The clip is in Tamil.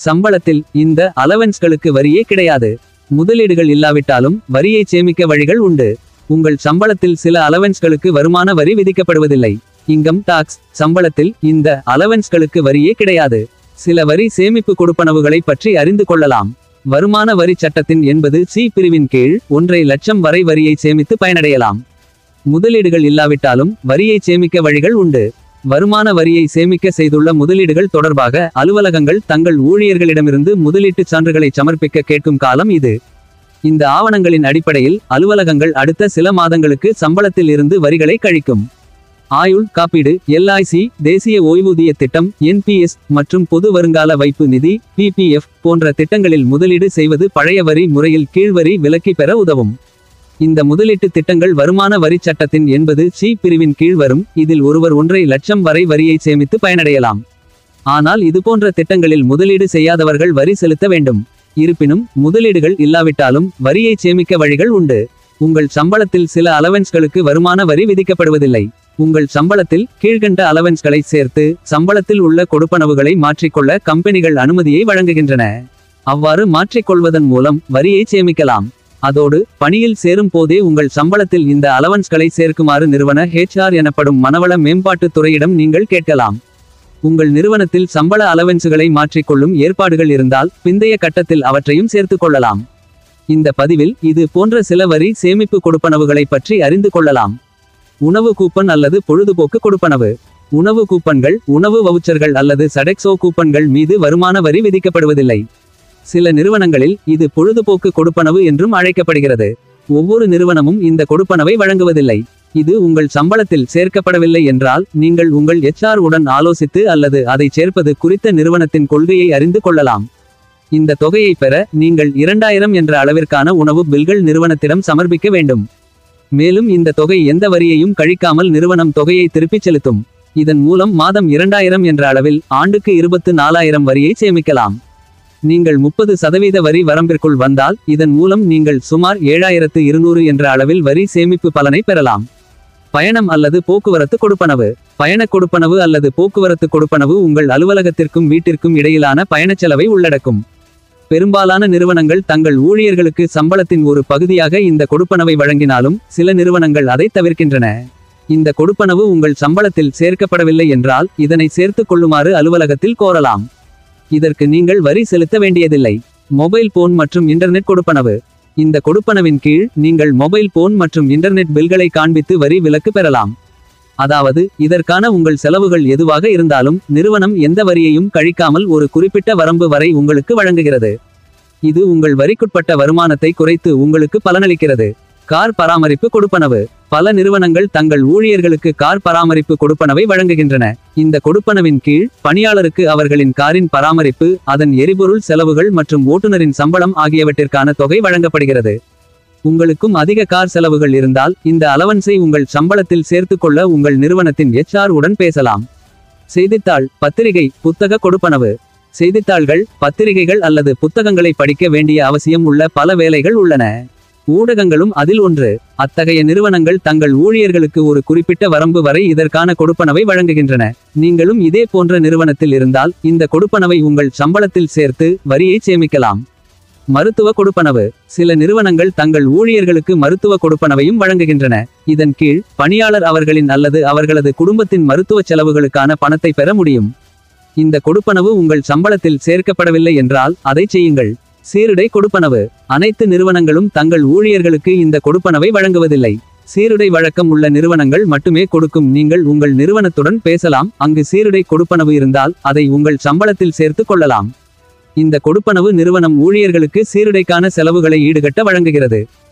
சம்பளத்தில் இந்த அலவன்ஸ்களுக்கு வரியே கிடையாது முதலீடுகள் இல்லாவிட்டாலும் வரியை சேமிக்க வழிகள் உண்டு உங்கள் சம்பளத்தில் சில அலவன்ஸ்களுக்கு வருமான வரி விதிக்கப்படுவதில்லை இன்கம் டாக்ஸ் சம்பளத்தில் இந்த அலவன்ஸ்களுக்கு வரியே கிடையாது சில வரி சேமிப்பு கொடுப்பனவுகளை பற்றி அறிந்து கொள்ளலாம் வருமான வரி சட்டத்தின் என்பது சி பிரிவின் கீழ் ஒன்றை லட்சம் வரை வரியை சேமித்து பயனடையலாம் முதலீடுகள் இல்லாவிட்டாலும் வரியை சேமிக்க வழிகள் உண்டு வருமான வரியை சேமிக்க செய்துள்ள முதலீடுகள் தொடர்பாக அலுவலகங்கள் தங்கள் ஊழியர்களிடமிருந்து முதலீட்டுச் சான்றுகளை சமர்ப்பிக்க கேட்கும் காலம் இது இந்த ஆவணங்களின் அடிப்படையில் அலுவலகங்கள் அடுத்த சில மாதங்களுக்கு சம்பளத்தில் இருந்து வரிகளை கழிக்கும் ஆயுள் காப்பீடு எல்ஐசி தேசிய ஓய்வூதிய திட்டம் என்பிஎஸ் மற்றும் பொது வருங்கால வைப்பு நிதி பிபிஎஃப் போன்ற திட்டங்களில் முதலீடு செய்வது பழைய வரி முறையில் கீழ்வரி விலக்கி பெற உதவும் இந்த முதலீட்டு திட்டங்கள் வருமான வரி சட்டத்தின் என்பது சி பிரிவின் கீழ் வரும் இதில் ஒருவர் ஒன்றை லட்சம் வரை வரியை சேமித்து பயனடையலாம் ஆனால் இதுபோன்ற திட்டங்களில் முதலீடு செய்யாதவர்கள் வரி செலுத்த வேண்டும் இருப்பினும் முதலீடுகள் இல்லாவிட்டாலும் வரியை சேமிக்க வழிகள் உண்டு உங்கள் சம்பளத்தில் சில அலவன்ஸ்களுக்கு வருமான வரி விதிக்கப்படுவதில்லை உங்கள் சம்பளத்தில் கீழ்கண்ட அலவன்ஸ்களை சேர்த்து சம்பளத்தில் உள்ள கொடுப்பனவுகளை மாற்றிக்கொள்ள கம்பெனிகள் அனுமதியை வழங்குகின்றன அவ்வாறு மாற்றிக்கொள்வதன் மூலம் வரியை சேமிக்கலாம் அதோடு பணியில் சேரும் போதே உங்கள் சம்பளத்தில் இந்த அலவன்ஸ்களை சேர்க்குமாறு நிறுவன ஹெச்ஆர் எனப்படும் மனவள மேம்பாட்டுத் துறையிடம் நீங்கள் கேட்கலாம் உங்கள் நிறுவனத்தில் சம்பள அலவன்ஸுகளை மாற்றிக்கொள்ளும் ஏற்பாடுகள் இருந்தால் பிந்தைய கட்டத்தில் அவற்றையும் சேர்த்துக் கொள்ளலாம் இந்த பதிவில் இது போன்ற சில வரி சேமிப்பு கொடுப்பனவுகளை பற்றி அறிந்து கொள்ளலாம் உணவு கூப்பன் அல்லது பொழுதுபோக்கு கொடுப்பனவு உணவு கூப்பன்கள் உணவு வவுச்சர்கள் அல்லது சடெக்ஸோ கூப்பன்கள் மீது வருமான வரி விதிக்கப்படுவதில்லை சில நிறுவனங்களில் இது பொழுதுபோக்கு கொடுப்பனவு என்றும் அழைக்கப்படுகிறது ஒவ்வொரு நிறுவனமும் இந்த கொடுப்பனவை வழங்குவதில்லை இது உங்கள் சம்பளத்தில் சேர்க்கப்படவில்லை என்றால் நீங்கள் உங்கள் HR உடன் ஆலோசித்து அல்லது அதை சேர்ப்பது குறித்த நிறுவனத்தின் கொள்கையை அறிந்து கொள்ளலாம் இந்த தொகையை பெற நீங்கள் இரண்டாயிரம் என்ற அளவிற்கான உணவு பில்கள் நிறுவனத்திடம் சமர்ப்பிக்க வேண்டும் மேலும் இந்த தொகை எந்த வரியையும் கழிக்காமல் நிறுவனம் தொகையை திருப்பிச் செலுத்தும் இதன் மூலம் மாதம் இரண்டாயிரம் என்ற அளவில் ஆண்டுக்கு இருபத்து நாலாயிரம் வரியை சேமிக்கலாம் நீங்கள் முப்பது சதவீத வரி வரம்பிற்குள் வந்தால் இதன் மூலம் நீங்கள் சுமார் ஏழாயிரத்து இருநூறு என்ற அளவில் வரி சேமிப்பு பலனை பெறலாம் பயணம் அல்லது போக்குவரத்து கொடுப்பனவு பயணக் கொடுப்பனவு அல்லது போக்குவரத்து கொடுப்பனவு உங்கள் அலுவலகத்திற்கும் வீட்டிற்கும் இடையிலான பயணச் செலவை உள்ளடக்கும் பெரும்பாலான நிறுவனங்கள் தங்கள் ஊழியர்களுக்கு சம்பளத்தின் ஒரு பகுதியாக இந்த கொடுப்பனவை வழங்கினாலும் சில நிறுவனங்கள் அதை தவிர்க்கின்றன இந்த கொடுப்பனவு உங்கள் சம்பளத்தில் சேர்க்கப்படவில்லை என்றால் இதனை சேர்த்துக் கொள்ளுமாறு அலுவலகத்தில் கோரலாம் இதற்கு நீங்கள் வரி செலுத்த வேண்டியதில்லை மொபைல் போன் மற்றும் இன்டர்நெட் கொடுப்பனவு இந்த கொடுப்பனவின் கீழ் நீங்கள் மொபைல் போன் மற்றும் இன்டர்நெட் பில்களை காண்பித்து வரி விலக்கு பெறலாம் அதாவது இதற்கான உங்கள் செலவுகள் எதுவாக இருந்தாலும் நிறுவனம் எந்த வரியையும் கழிக்காமல் ஒரு குறிப்பிட்ட வரம்பு வரை உங்களுக்கு வழங்குகிறது இது உங்கள் வரிக்குட்பட்ட வருமானத்தை குறைத்து உங்களுக்கு பலனளிக்கிறது கார் பராமரிப்பு கொடுப்பனவு பல நிறுவனங்கள் தங்கள் ஊழியர்களுக்கு கார் பராமரிப்பு கொடுப்பனவை வழங்குகின்றன இந்த கொடுப்பனவின் கீழ் பணியாளருக்கு அவர்களின் காரின் பராமரிப்பு அதன் எரிபொருள் செலவுகள் மற்றும் ஓட்டுநரின் சம்பளம் ஆகியவற்றிற்கான தொகை வழங்கப்படுகிறது உங்களுக்கும் அதிக கார் செலவுகள் இருந்தால் இந்த அலவன்ஸை உங்கள் சம்பளத்தில் சேர்த்துக்கொள்ள உங்கள் நிறுவனத்தின் HR உடன் பேசலாம் செய்தித்தாள் பத்திரிகை புத்தக கொடுப்பனவு செய்தித்தாள்கள் பத்திரிகைகள் அல்லது புத்தகங்களை படிக்க வேண்டிய அவசியம் உள்ள பல வேலைகள் உள்ளன ஊடகங்களும் அதில் ஒன்று அத்தகைய நிறுவனங்கள் தங்கள் ஊழியர்களுக்கு ஒரு குறிப்பிட்ட வரம்பு வரை இதற்கான கொடுப்பனவை வழங்குகின்றன நீங்களும் இதே போன்ற நிறுவனத்தில் இருந்தால் இந்த கொடுப்பனவை உங்கள் சம்பளத்தில் சேர்த்து வரியை சேமிக்கலாம் மருத்துவ கொடுப்பனவு சில நிறுவனங்கள் தங்கள் ஊழியர்களுக்கு மருத்துவ கொடுப்பனவையும் வழங்குகின்றன இதன் கீழ் பணியாளர் அவர்களின் அல்லது அவர்களது குடும்பத்தின் மருத்துவ செலவுகளுக்கான பணத்தை பெற முடியும் இந்த கொடுப்பனவு உங்கள் சம்பளத்தில் சேர்க்கப்படவில்லை என்றால் அதை செய்யுங்கள் சீருடை கொடுப்பனவு அனைத்து நிறுவனங்களும் தங்கள் ஊழியர்களுக்கு இந்த கொடுப்பனவை வழங்குவதில்லை சீருடை வழக்கம் உள்ள நிறுவனங்கள் மட்டுமே கொடுக்கும் நீங்கள் உங்கள் நிறுவனத்துடன் பேசலாம் அங்கு சீருடை கொடுப்பனவு இருந்தால் அதை உங்கள் சம்பளத்தில் சேர்த்து கொள்ளலாம் இந்த கொடுப்பனவு நிறுவனம் ஊழியர்களுக்கு சீருடைக்கான செலவுகளை ஈடுகட்ட வழங்குகிறது